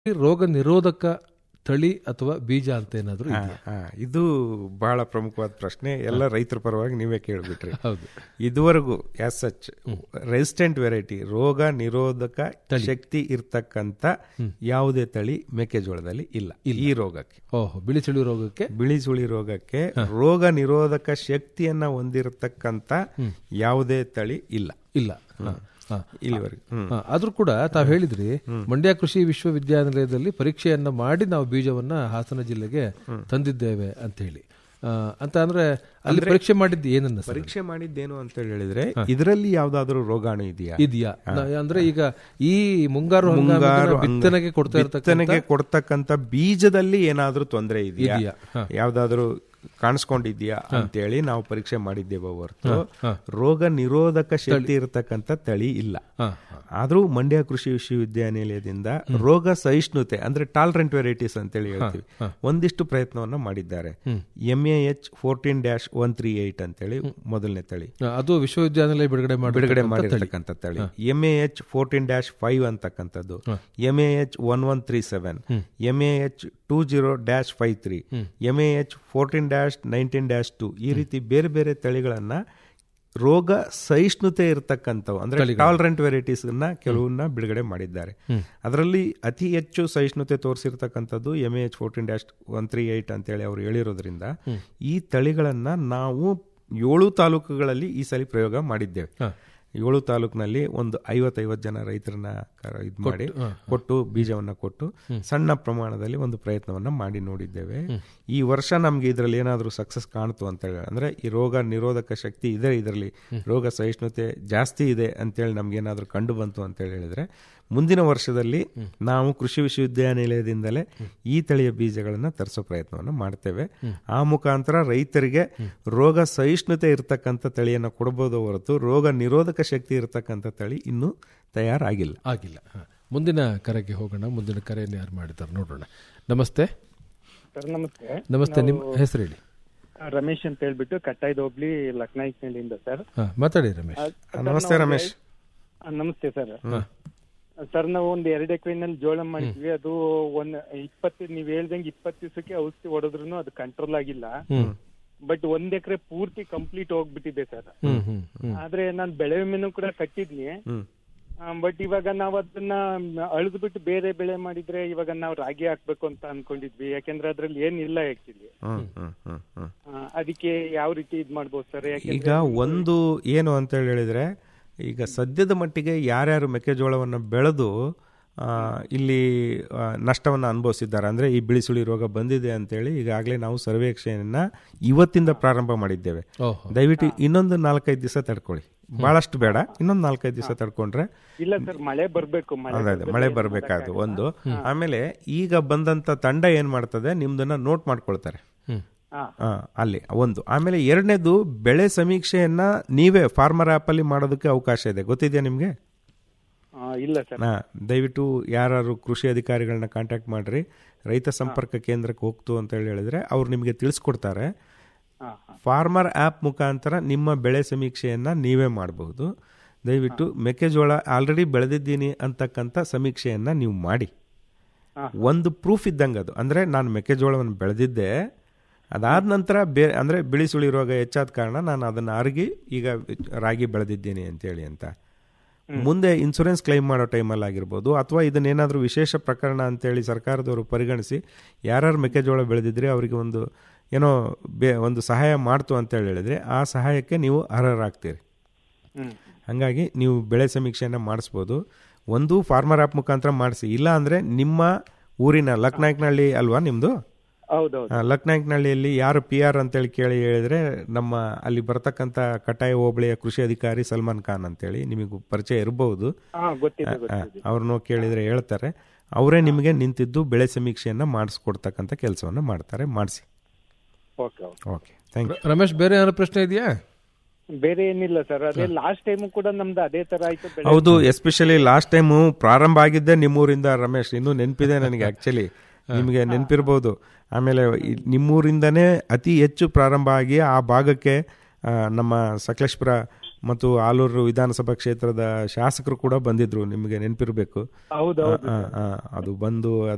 ರೋಗ ನಿರೋಧಕ ತಳಿ ಅಥವಾ ಬೀಜ ಅಂತ ಏನಾದರೂ ಹಾ, ಹಾ. ಇದು ಬಹಳ ಪ್ರಮುಖವಾದ ಪ್ರಶ್ನೆ ಎಲ್ಲ ರೈತರ ಪರವಾಗಿ ನೀವೇ ಕೇಳ್ಬಿಟ್ರಿ ಹೌದು ಇದುವರೆಗೂ ಆಸ್ ಸಚ್ ರೆಸಿಸ್ಟೆಂಟ್ ವೆರೈಟಿ ರೋಗ ನಿರೋಧಕ ಶಕ್ತಿ ಇರ್ತಕ್ಕಂಥ ಯಾವುದೇ ತಳಿ ಮೆಕ್ಕೆಜೋಳದಲ್ಲಿ ಇಲ್ಲ ಈ ರೋಗಕ್ಕೆ ಓಹೋ ಬಿಳಿ ಸುಳಿ ರೋಗಕ್ಕೆ ಬಿಳಿ ಸುಳಿ ರೋಗಕ್ಕೆ ರೋಗ ನಿರೋಧಕ ಶಕ್ತಿಯನ್ನ ಹೊಂದಿರತಕ್ಕಂಥ ಯಾವುದೇ ತಳಿ ಇಲ್ಲ ಇಲ್ಲ ಹ, ಹ. ಇಲ್ಲಿವರೆಗೂ ಹ್ಮ್. ಹ, ಆದ್ರೂ ಕೂಡ ತಾವು ಹೇಳಿದ್ರಿ ಮಂಡ್ಯ ಕೃಷಿ ವಿಶ್ವವಿದ್ಯಾನಿಲಯದಲ್ಲಿ ಪರೀಕ್ಷೆಯನ್ನ ಮಾಡಿ ನಾವು ಬೀಜವನ್ನ ಹಾಸನ ಜಿಲ್ಲೆಗೆ ತಂದಿದ್ದೇವೆ ಅಂತ ಹೇಳಿ ಆ, ಅಂತ ಅಂದ್ರೆ ಅಲ್ಲಿ ಪರೀಕ್ಷೆ ಮಾಡಿದ್ದು ಏನನ್ನ ಸರ್? ಪರೀಕ್ಷೆ ಮಾಡಿದ್ದೇನು ಅಂತ ಹೇಳಿದ್ರೆ ಇದರಲ್ಲಿ ಯಾವ್ದಾದ್ರು ರೋಗಾಣು ಇದೆಯಾ ಇದೆಯಾ ನ- ಅಂದ್ರೆ ಈಗ ಈ ಮುಂಗಾರು ಹಂಗಾಮಿನ ಮುಂಗಾರು ಅಂಗ- ಬಿತ್ತನೆಗೆ ಕೊಡ್ತಾ ಇರ್ತಕ್ಕಂಥ ಬಿತ್ತನೆಗೆ ಕೊಡ್ತಕ್ಕಂಥ ಬೀಜದಲ್ಲಿ ಏನಾದ್ರೂ ತೊಂದರೆ ಇದೆಯಾ ಇದೆಯಾ? ಹ. ಯಾವ್ದಾದ್ರು ಕಾಣಿಸ್ಕೊಂಡಿದ್ಯಾ ಅಂತೇಳಿ ನಾವು ಪರೀಕ್ಷೆ ಮಾಡಿದ್ದೇವೆ ಹೊರತು ರೋಗ ನಿರೋಧಕ ಶಕ್ತಿ ಇರತಕ್ಕಂಥ ತಳಿ ಇಲ್ಲ ಹ, ಆದ್ರೂ ಮಂಡ್ಯ ಕೃಷಿ ವಿಶ್ವವಿದ್ಯಾನಿಲಯದಿಂದ ರೋಗ ಸಹಿಷ್ಣುತೆ ಅಂದ್ರೆ ಟಾಲರೆಂಟ್ ವೆರೈಟೀಸ್ ಅಂತೇಳಿ ಹೇಳ್ತೀವಿ ಒಂದಿಷ್ಟು ಪ್ರಯತ್ನವನ್ನ ಮಾಡಿದ್ದಾರೆ M A H fourteen dash one three eight ಅಂತೇಳಿ ಮೊದಲನೇ ತಳಿ ಹ, ಅದು ವಿಶ್ವವಿದ್ಯಾನಿಲಯ ಬಿಡುಗಡೆ ಮಾಡಿ ಬಿಡುಗಡೆ ಮಾಡಿರ್ತಕ್ಕಂಥ ತಳಿ M A H fourteen dash five ಅಂತಕ್ಕಂಥದ್ದು M A H one one three seven M A H two zero dash five three M A H fourteen dash nineteen dash two ಈ ರೀತಿ ಬೇರೆ ಬೇರೆ ತಳಿಗಳನ್ನ ರೋಗ ಸಹಿಷ್ಣುತೆ ಇರತಕ್ಕಂಥವು ಅಂದ್ರೆ ಟಾಲರೆಂಟ್ ವೆರೈಟೀಸ್ ನ ಕೆಲವನ್ನ ಬಿಡುಗಡೆ ಮಾಡಿದ್ದಾರೆ ಅದರಲ್ಲಿ ಅತಿ ಹೆಚ್ಚು ಸಹಿಷ್ಣುತೆ ತೋರಿಸಿರ್ತಕ್ಕಂಥದ್ದು M H fourteen dash one three eight ಅಂತೇಳಿ ಅವರು ಹೇಳಿರೋದ್ರಿಂದ ಈ ತಳಿಗಳನ್ನ ನಾವು ಏಳು ತಾಲೂಕುಗಳಲ್ಲಿ ಈ ಸಲ ಪ್ರಯೋಗ ಮಾಡಿದ್ದೇವೆ ಏಳು ತಾಲೂಕಿನಲ್ಲಿ ಒಂದು ಐವತ್ತೈವತ್ತು ಜನ ರೈತರನ್ನ ಇದು ಮಾಡಿ ಕೊಟ್ಟು ಬೀಜವನ್ನ ಕೊಟ್ಟು ಸಣ್ಣ ಪ್ರಮಾಣದಲ್ಲಿ ಒಂದು ಪ್ರಯತ್ನವನ್ನ ಮಾಡಿ ನೋಡಿದ್ದೇವೆ ಈ ವರ್ಷ ನಮ್ಗೆ ಇದರಲ್ಲಿ ಏನಾದರೂ ಸಕ್ಸಸ್ ಕಾಣ್ತು ಅಂತ ಹೇಳಿ ಅಂದ್ರೆ ಈ ರೋಗ ನಿರೋಧಕ ಶಕ್ತಿ ಇದೆ ಇದರಲ್ಲಿ ರೋಗ ಸಹಿಷ್ಣುತೆ ಜಾಸ್ತಿ ಇದೆ ಅಂತೇಳಿ ನಮ್ಗೆ ಏನಾದರೂ ಕಂಡು ಬಂತು ಅಂತ ಹೇಳಿ ಹೇಳಿದ್ರೆ ಮುಂದಿನ ವರ್ಷದಲ್ಲಿ ನಾವು ಕೃಷಿ ವಿಶ್ವವಿದ್ಯಾನಿಲಯದಿಂದಲೇ ಈ ತಳಿಯ ಬೀಜಗಳನ್ನ ತರಿಸೋ ಪ್ರಯತ್ನವನ್ನು ಮಾಡ್ತೇವೆ ಆ ಮುಖಾಂತರ ರೈತರಿಗೆ ರೋಗ ಸಹಿಷ್ಣುತೆ ಇರತಕ್ಕಂಥ ತಳಿಯನ್ನು ಕೊಡಬಹುದು ಹೊರತು ರೋಗ ನಿರೋಧಕ ಶಕ್ತಿ ಇರತಕ್ಕಂಥ ತಳಿ ಇನ್ನೂ ತಯಾರಾಗಿಲ್ಲ ಆಗಿಲ್ಲ ಹ. ಮುಂದಿನ ಕರೆಗೆ ಹೋಗೋಣ ಮುಂದಿನ ಕರೆಯನ್ನು ಯಾರು ಮಾಡಿದ್ದಾರೆ ನೋಡೋಣ ನಮಸ್ತೆ ಸರ್ ನಮಸ್ತೆ ನಮಸ್ತೆ ನಿಮ್ಮ ಹೆಸರು ಹೇಳಿ ರಮೇಶ್ ಅಂತ ಹೇಳ್ಬಿಟ್ಟು ಕಟ್ಟಾಯ್ದ ಹೋಬ್ಳಿ ಲಕ್ನಾಯ್ಕ್ನಳ್ಳಿಯಿಂದ ಸರ್ ಹ, ಮಾತಾಡಿ ರಮೇಶ್ ನಮಸ್ತೆ ರಮೇಶ್ ಆ, ನಮಸ್ತೆ ಸರ್ ಸರ್ ನಾವು ಒಂದ್ ಎರಡು ಎಕರೆನಲ್ಲಿ ಜೋಳ ಮಾಡಿದ್ವಿ ಅದು ಒಂದ್ ಇಪ್ಪತ್ತು ನೀವ್ ಹೇಳ್ದಂಗೆ ಇಪ್ಪತ್ತು ದಿವಸಕ್ಕೆ ಔಷಧಿ ಹೊಡೆದ್ರು ಅದು ಕಂಟ್ರೋಲ್ ಆಗಿಲ್ಲ ಬಟ್ ಒಂದ್ ಎಕರೆ ಪೂರ್ತಿ ಕಂಪ್ಲೀಟ್ ಹೋಗ್ಬಿಟ್ಟಿದೆ ಸರ್ ಹ್ಮ್ ಹ್ಮ್ ಹ್ಮ್ ಆದ್ರೆ ನಾನ್ ಬೆಳೆ ವಿಮೆನೂ ಕೂಡ ಕಟ್ಟಿದ್ನಿ ಹ್ಮ್ ಬಟ್ ಇವಾಗ ನಾವ್ ಅದನ್ನ ಅಳಿದು ಬಿಟ್ಟು ಬೇರೆ ಬೆಳೆ ಮಾಡಿದ್ರೆ ಇವಾಗ ನಾವು ರಾಗಿ ಹಾಕ್ಬೇಕು ಅಂತ ಅನ್ಕೊಂಡಿದ್ವಿ ಯಾಕೆಂದ್ರೆ ಅದ್ರಲ್ಲಿ ಏನಿಲ್ಲ ಆಕ್ಚುಲಿ ಹ್ಮ್ ಹ್ಮ್ ಹ್ಮ್ ಹ್ಮ್ ಅದಕ್ಕೆ ಯಾವ ರೀತಿ ಇದ್ ಮಾಡ್ಬೋದು ಸರ್ ಯಾಕೆ ಈಗ ಒಂದು ಏನು ಅಂತ ಹೇಳಿ ಹೇಳಿದ್ರೆ ಈಗ ಸದ್ಯದ ಮಟ್ಟಿಗೆ ಯಾರ್ಯಾರು ಮೆಕ್ಕೆಜೋಳವನ್ನು ಬೆಳೆದು ಆ, ಇಲ್ಲಿ ಆ, ನಷ್ಟವನ್ನು ಅನುಭವಿಸಿದ್ದಾರೆ ಅಂದರೆ ಈ ಬಿಳಿಸುಳಿ ರೋಗ ಬಂದಿದೆ ಅಂತೇಳಿ ಈಗಾಗಲೇ ನಾವು ಸರ್ವೇಕ್ಷಣೆಯನ್ನ ಇವತ್ತಿಂದ ಪ್ರಾರಂಭ ಮಾಡಿದ್ದೇವೆ ಓಹೋ ದಯವಿಟ್ಟು ಇನ್ನೊಂದು ನಾಲ್ಕೈದು ದಿವಸ ತಡ್ಕೊಳ್ಳಿ ಬಹಳಷ್ಟು ಬೇಡ ಇನ್ನೊಂದು ನಾಲ್ಕೈದು ದಿವಸ ತಡ್ಕೊಂಡ್ರೆ ಇಲ್ಲ ಸರ್ ಮಳೆ ಬರ್ಬೇಕು ಮಳೆ ಅದೇ ಅದೇ ಮಳೆ ಬರಬೇಕಾದ್ರು ಒಂದು ಆಮೇಲೆ ಈಗ ಬಂದಂತ ತಂಡ ಏನ್ ಮಾಡ್ತದೆ ನಿಮ್ದನ್ನ ನೋಟ್ ಮಾಡ್ಕೊಳ್ತಾರೆ ಹ್ಮ್ ಹಾ ಆ, ಅಲ್ಲಿ ಒಂದು ಆಮೇಲೆ ಎರಡನೇದು ಬೆಳೆ ಸಮೀಕ್ಷೆಯನ್ನ ನೀವೇ ಫಾರ್ಮರ್ ಆಪ್ ಅಲ್ಲಿ ಮಾಡೋದಕ್ಕೆ ಅವಕಾಶ ಇದೆ ಗೊತ್ತಿದೆಯಾ ನಿಮ್ಗೆ ಆ, ಇಲ್ಲ ಸರ್ ಹಾ ದಯವಿಟ್ಟು ಯಾರು ಕೃಷಿ ಅಧಿಕಾರಿಗಳನ್ನ ಕಾಂಟ್ಯಾಕ್ಟ್ ಮಾಡ್ರಿ ರೈತ ಸಂಪರ್ಕ ಕೇಂದ್ರಕ್ಕೆ ಹೋಗ್ತು ಅಂತ ಹೇಳಿ ಹೇಳಿದ್ರೆ ಅವ್ರು ನಿಮಗೆ ತಿಳಿಸ್ಕೊಡ್ತಾರೆ ಹಾ ಹಾ ಫಾರ್ಮರ್ ಆ್ಯಪ್ ಮುಖಾಂತರ ನಿಮ್ಮ ಬೆಳೆ ಸಮೀಕ್ಷೆಯನ್ನ ನೀವೇ ಮಾಡಬಹುದು ದಯವಿಟ್ಟು ಮೆಕ್ಕೆಜೋಳ ಆಲ್ರೆಡಿ ಬೆಳೆದಿದ್ದೀನಿ ಅಂತಕ್ಕಂಥ ಸಮೀಕ್ಷೆಯನ್ನ ನೀವು ಮಾಡಿ ಹಾ. ಒಂದು ಪ್ರೂಫ್ ಇದ್ದಂಗೆ ಅದು ಅಂದ್ರೆ ನಾನು ಮೆಕ್ಕೆಜೋಳವನ್ನು ಬೆಳೆದಿದ್ದೆ ಅದಾದ ನಂತರ ಬೇ ಅಂದ್ರೆ ಬಿಳಿ ಸುಳಿ ರೋಗ ಹೆಚ್ಚಾದ ಕಾರಣ ನಾನು ಅದನ್ನ ಅರಗಿ ಈಗ ರಾಗಿ ಬೆಳೆದಿದ್ದೀನಿ ಅಂತೇಳಿ ಅಂತ ಮುಂದೆ ಇನ್ಸೂರೆನ್ಸ್ ಕ್ಲೈಮ್ ಮಾಡೋ ಟೈಮಲ್ಲಿ ಆಗಿರ್ಬೋದು ಅಥವಾ ಇದನ್ನೇನಾದರೂ ವಿಶೇಷ ಪ್ರಕರಣ ಅಂತೇಳಿ ಸರ್ಕಾರದವರು ಪರಿಗಣಿಸಿ ಯಾರ್ಯಾರು ಮೆಕ್ಕೆಜೋಳ ಬೆಳೆದಿದ್ರೆ ಅವರಿಗೆ ಒಂದು ಏನೋ ಬೇ ಒಂದು ಸಹಾಯ ಮಾಡ್ತು ಅಂತ ಹೇಳಿ ಹೇಳಿದ್ರೆ ಆ ಸಹಾಯಕ್ಕೆ ನೀವು ಅರ್ಹರಾಗ್ತೀರಿ ಹ್ಮ್ ಹಾಗಾಗಿ ನೀವು ಬೆಳೆ ಸಮೀಕ್ಷೆಯನ್ನು ಮಾಡಿಸ್ಬೋದು ಒಂದು ಫಾರ್ಮರ್ ಆ್ಯಪ್ ಮುಖಾಂತರ ಮಾಡಿಸಿ ಇಲ್ಲ ಅಂದರೆ ನಿಮ್ಮ ಊರಿನ ಲಕ್ನಾಯ್ಕ್ನಹಳ್ಳಿ ಅಲ್ವಾ ನಿಮ್ಮದು ಹೌದೌದು ಲಕ್ನಾಯ್ಕ್ನಹಳ್ಳಿಯಲ್ಲಿ ಯಾರು ಪಿ ಆರ್ ಅಂತೇಳಿ ಕೇಳಿ ಹೇಳಿದ್ರೆ ನಮ್ಮ ಅಲ್ಲಿ ಬರ್ತಕ್ಕಂಥ ಕಟಾಯ ಹೋಬಳಿಯ ಕೃಷಿ ಅಧಿಕಾರಿ ಸಲ್ಮಾನ್ ಖಾನ್ ಅಂತೇಳಿ ನಿಮಗೆ ಪರಿಚಯ ಇರಬಹುದು ಹಾ ಗೊತ್ತಿದೆ ಗೊತ್ತಿದೆ ಅವ್ರನ್ನ ಕೇಳಿದ್ರೆ ಹೇಳ್ತಾರೆ ಅವರೇ ನಿಮಗೆ ನಿಂತಿದ್ದು ಬೆಳೆ ಸಮೀಕ್ಷೆಯನ್ನ ಮಾಡಿಸ್ಕೊಡ್ತಕ್ಕಂಥ ಕೆಲಸವನ್ನ ಮಾಡ್ತಾರೆ ಮಾಡಿಸಿ okay okay okay thank you Ramesh ಬೇರೆ ಏನಾದ್ರು ಪ್ರಶ್ನೆ ಇದೆಯಾ ಬೇರೆ ಏನಿಲ್ಲ ಸರ್ ಅದೇ ಲಾಸ್ಟ್ ಟೈಮ್ ಕೂಡ ನಮ್ದು ಅದೇ ತರ ಆಯ್ತು ಬೆಳೆ ಹೌದು ಎಸ್ಪೆಷಲಿ ಲಾಸ್ಟ್ ಟೈಮು ಪ್ರಾರಂಭ ಆಗಿದ್ದೆ ನಿಮ್ಮೂರಿಂದ ರಮೇಶ್ ಇನ್ನೂ ನೆನಪಿದೆ ನನಗೆ ಆಕ್ಚುಲಿ ನಿಮಗೆ ನೆನಪಿರ್ಬೋದು ಆಮೇಲೆ ಈ ನಿಮ್ಮೂರಿಂದನೇ ಅತಿ ಹೆಚ್ಚು ಪ್ರಾರಂಭ ಆಗಿ ಆ ಭಾಗಕ್ಕೆ ಆ, ನಮ್ಮ ಸಕಲೇಶ್ಪುರ ಮತ್ತು ಆಲೂರು ವಿಧಾನಸಭಾ ಕ್ಷೇತ್ರದ ಶಾಸಕರು ಕೂಡ ಬಂದಿದ್ರು ನಿಮಗೆ ನೆನಪಿರಬೇಕು ಹೌದೌದು ಅದು ಬಂದು